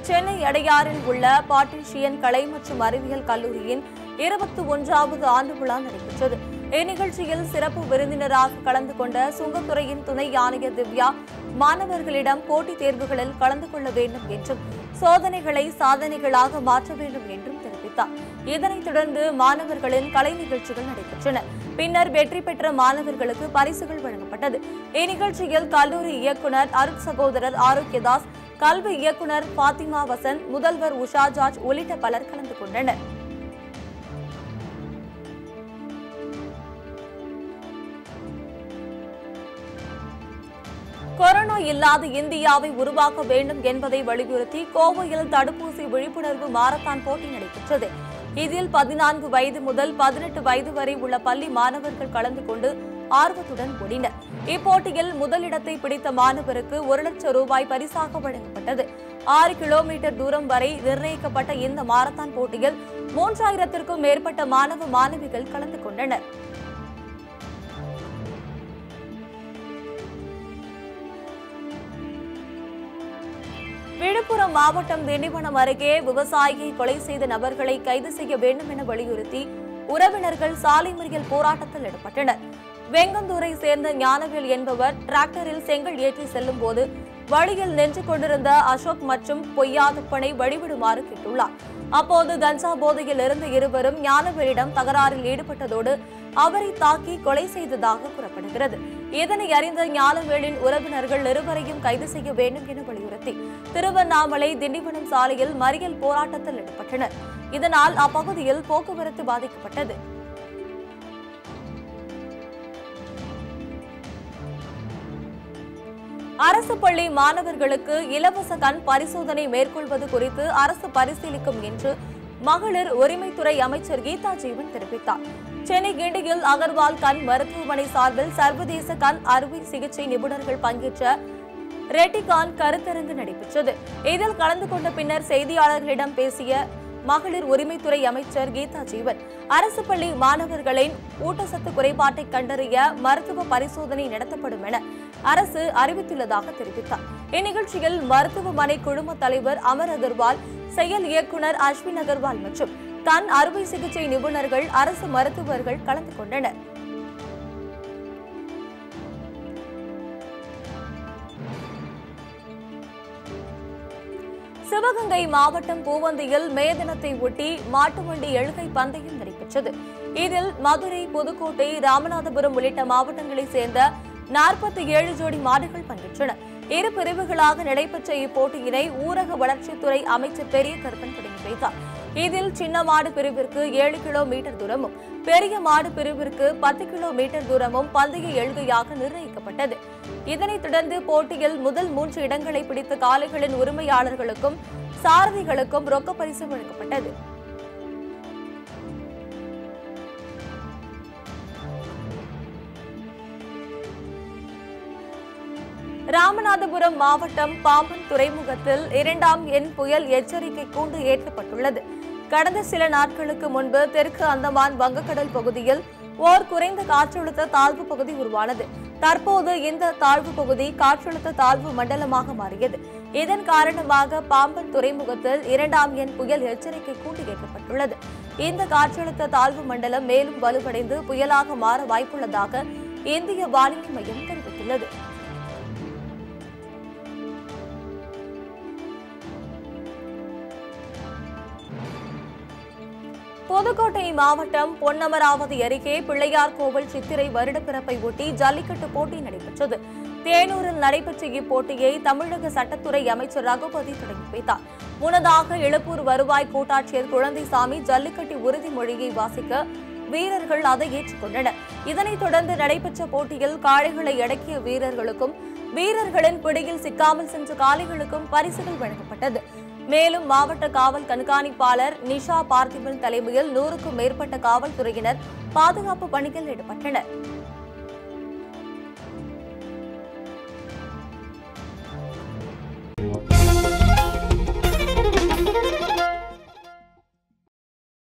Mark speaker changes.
Speaker 1: சென்னை அடையாறில் உள்ள பாட்டிஷியன் கலை மற்றும் அறிவியல் கல்லூரியின் இருபத்தி ஒன்றாவது ஆண்டு விழா நடைபெற்றது இந்நிகழ்ச்சியில் சிறப்பு விருந்தினராக கலந்து கொண்ட சுங்கத்துறையின் துணை ஆணையர் திவ்யா மாணவர்களிடம் போட்டித் தேர்வுகளில் கலந்து கொள்ள வேண்டும் என்றும் சோதனைகளை சாதனைகளாக மாற்ற வேண்டும் என்றும் தெரிவித்தார் இதனைத் தொடர்ந்து மாணவர்களின் கலை நிகழ்ச்சிகள் நடைபெற்றன பின்னர் வெற்றி பெற்ற மாணவர்களுக்கு பரிசுகள் வழங்கப்பட்டது இந்நிகழ்ச்சியில் கல்லூரி இயக்குனர் அருட் சகோதரர் ஆரோக்கியதாஸ் கல்வி இயக்குனர் பாத்திமா வசந்த் முதல்வர் உஷா ஜார்ஜ் உள்ளிட்ட பலர் கலந்து கொண்டனர் கொரோனா இல்லாத இந்தியாவை உருவாக்க வேண்டும் என்பதை வலியுறுத்தி கோவையில் தடுப்பூசி விழிப்புணர்வு மாரத்தான் போட்டி நடைபெற்றது இதில் பதினான்கு வயது முதல் பதினெட்டு வயது வரை உள்ள பள்ளி மாணவர்கள் கலந்து கொண்டு ஆர்வத்துடன் ஓடினர் இப்போட்டியில் முதலிடத்தை பிடித்த மாணவருக்கு ஒரு லட்சம் ரூபாய் பரிசாக வழங்கப்பட்டது ஆறு கிலோமீட்டர் தூரம் வரை நிர்ணயிக்கப்பட்ட இந்த மாரத்தான் போட்டியில் மூன்றாயிரத்திற்கும் மேற்பட்ட மாணவ மாணவிகள் கலந்து கொண்டனர் விழுப்புரம் மாவட்டம் திண்டிவனம் அருகே விவசாயியை கொலை செய்த நபர்களை கைது செய்ய வேண்டும் என வலியுறுத்தி உறவினர்கள் சாலை மறியல் போராட்டத்தில் ஈடுபட்டனர் வெங்கந்தூரை சேர்ந்த ஞானவேல் என்பவர் டிராக்டரில் செங்கல் ஏற்றி செல்லும் போது வழியில் நின்று கொண்டிருந்த அசோக் மற்றும் பொய்யாதப்பனை வழிவிடுமாறு கேட்டுள்ளார் அப்போது கஞ்சா போதையில் இருந்த இருவரும் ஞானவேலிடம் தகராறில் ஈடுபட்டதோடு அவரை தாக்கி கொலை செய்ததாக கூறப்படுகிறது இதனை அறிந்த ஞானவேலின் உறவினர்கள் இருவரையும் கைது செய்ய வேண்டும் என வலியுறுத்தி திருவண்ணாமலை திண்டிவனம் சாலையில் மறியல் போராட்டத்தில் ஈடுபட்டனர் இதனால் அப்பகுதியில் போக்குவரத்து பாதிக்கப்பட்டது அரசு பள்ளி மாணவர்களுக்கு இலவச கண் பரிசோதனை மேற்கொள்வது குறித்து அரசு பரிசீலிக்கும் என்று மகளிர் உரிமைத்துறை அமைச்சர் கீதா ஜீவன் தெரிவித்தார் சென்னை கிண்டியில் அகர்வால் கண் மருத்துவமனை சார்பில் சர்வதேச கண் அறுவை சிகிச்சை நிபுணர்கள் பங்கேற்ற ரெட்டிகான் கருத்தரங்கு நடைபெற்றது இதில் கலந்து கொண்ட பின்னர் செய்தியாளர்களிடம் பேசிய மகளிர் உரிமைத்துறை அமைச்சர் கீதா ஜீவன் அரசு பள்ளி மாணவர்களின் ஊட்டச்சத்து குறைபாட்டை கண்டறிய மருத்துவ பரிசோதனை நடத்தப்படும் என அரசு அறிவித்துள்ளதாக தெரிவித்தார் இந்நிகழ்ச்சியில் மருத்துவமனை குழும தலைவர் அமர் அகர்வால் செயல் இயக்குனர் அஸ்வின் அகர்வால் மற்றும் கண் அறுவை சிகிச்சை நிபுணர்கள் அரசு மருத்துவர்கள் கலந்து கொண்டனர் சிவகங்கை மாவட்டம் பூவந்தியில் மே தினத்தை ஒட்டி மாட்டு வண்டி எழுகை பந்தயம் நடைபெற்றது இதில் மதுரை புதுக்கோட்டை ராமநாதபுரம் உள்ளிட்ட மாவட்டங்களைச் சேர்ந்த நாற்பத்தி ஏழு ஜோடி மாடுகள் பங்கேற்றன இரு பிரிவுகளாக நடைபெற்ற இப்போட்டியினை ஊரக வளர்ச்சித்துறை அமைச்சர் பெரிய கருப்பன் தொடங்கி வைத்தார் இதில் சின்ன மாடு பிரிவிற்கு ஏழு கிலோமீட்டர் தூரமும் பெரிய மாடு பிரிவிற்கு பத்து கிலோமீட்டர் தூரமும் பந்தய எழுகையாக நிர்ணயிக்கப்பட்டது இதனைத் தொடர்ந்து போட்டியில் முதல் மூன்று இடங்களை பிடித்த காளைகளின் உரிமையாளர்களுக்கும் சாரதிகளுக்கும் ரொக்க பரிசு வழங்கப்பட்டது ராமநாதபுரம் மாவட்டம் பாம்பன் துறைமுகத்தில் இரண்டாம் எண் புயல் எச்சரிக்கை கூண்டு ஏற்றப்பட்டுள்ளது கடந்த சில நாட்களுக்கு முன்பு தெற்கு அந்தமான் வங்கக்கடல் பகுதியில் ஓர் குறைந்த காற்றழுத்த தாழ்வு பகுதி உருவானது தற்போது இந்த தாழ்வு பகுதி காற்றழுத்த தாழ்வு மண்டலமாக மாறியது இதன் காரணமாக பாம்பன் துறைமுகத்தில் இரண்டாம் எண் புயல் எச்சரிக்கை கூண்டு ஏற்றப்பட்டுள்ளது இந்த காற்றழுத்த தாழ்வு மண்டலம் மேலும் வலுவடைந்து புயலாக மாற வாய்ப்புள்ளதாக இந்திய வானிலை மையம் தெரிவித்துள்ளது புதுக்கோட்டை மாவட்டம் பொன்னமராவதி அருகே பிள்ளையார் கோவில் சித்திரை வருடப்பிறப்பை ஒட்டி ஜல்லிக்கட்டு போட்டி நடைபெற்றது தேனூரில் நடைபெற்ற இப்போட்டியை தமிழக சட்டத்துறை அமைச்சர் ரகுபதி தொடங்கி வைத்தார் முன்னதாக எழுப்பூர் வருவாய் கூட்டாட்சியர் குழந்தைசாமி ஜல்லிக்கட்டு உறுதிமொழியை வாசிக்க வீரர்கள் அதை ஏற்றுக்கொண்டனர் இதனைத் தொடர்ந்து நடைபெற்ற போட்டியில் காளைகளை அடக்கிய வீரர்களுக்கும் வீரர்களின் பிடியில் சிக்காமல் சென்ற காளைகளுக்கும் பரிசுகள் வழங்கப்பட்டது மேலும் மாவட்ட காவல் கண்காணிப்பாளர் நிஷா பார்த்திபன் தலைமையில் நூறுக்கும் மேற்பட்ட காவல்துறையினர் பாதுகாப்பு பணியில் ஈடுபட்டனர்